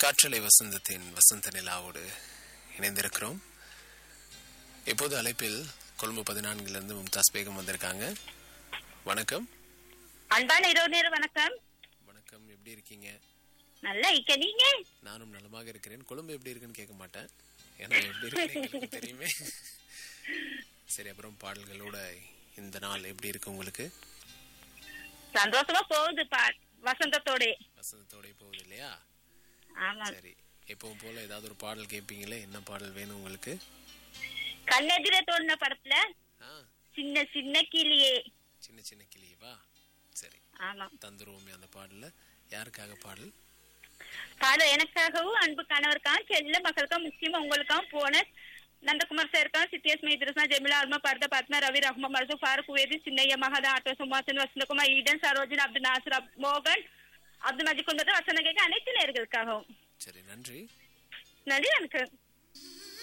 காற்றலை வசந்தத்தின் வசந்த நிலாவோடு இணைந்திருக்கிறோம் இப்போது அழைப்பில் கொழும்பு பதினான்கிலிருந்து மும்தாஸ் பேகம் வந்திருக்காங்க வணக்கம் அன்பான இரவு நேர வணக்கம் வணக்கம் எப்படி இருக்கீங்க நல்லா இக்க நீங்க நானும் நலமாக இருக்கிறேன் கொழும்பு எப்படி இருக்குன்னு கேட்க மாட்டேன் ஏன்னா எப்படி இருக்குன்னு எங்களுக்கு தெரியுமே சரி அப்புறம் பாடல்களோட இந்த நாள் எப்படி இருக்கு உங்களுக்கு சந்தோஷமா போகுது பா வசந்தத்தோட வசந்தத்தோட போகுது இல்லையா ஆமா சரி எப்பவும் போல ஏதாவது ஒரு பாடல் கேட்பீங்களே என்ன பாடல் வேணும் உங்களுக்கு கண்ணெதிர தோணுன படத்துல ஆ சின்ன சின்ன கிளியே சின்ன சின்ன கிளியவா சரி ஆமா தந்துருவோமே அந்த பாடல்ல யாருக்காக பாடல் பாடம் எனக்காகவும் அன்பு கணவருக்காகவும் செல்ல மக்களுக்கும் முக்கியமா உங்களுக்காகவும் போன நந்தகுமார் சாருக்காகவும் சித்தியஸ் மைத்ரஸ்னா ஜெமிலா அல்மா பரத பத்மா ரவி ரஹ்மா மருது ஃபாரூக் வேதி சின்னைய மகதா ஆட்டோ சுமாசன் வசந்தகுமார் ஈடன் சரோஜன் அப்துல் நாசர் அப்- மோகன் அப்துல் மஜித் குந்தர் வசந்த கேட்க அனைத்து நேர்களுக்காகவும் சரி நன்றி நன்றி வணக்கம்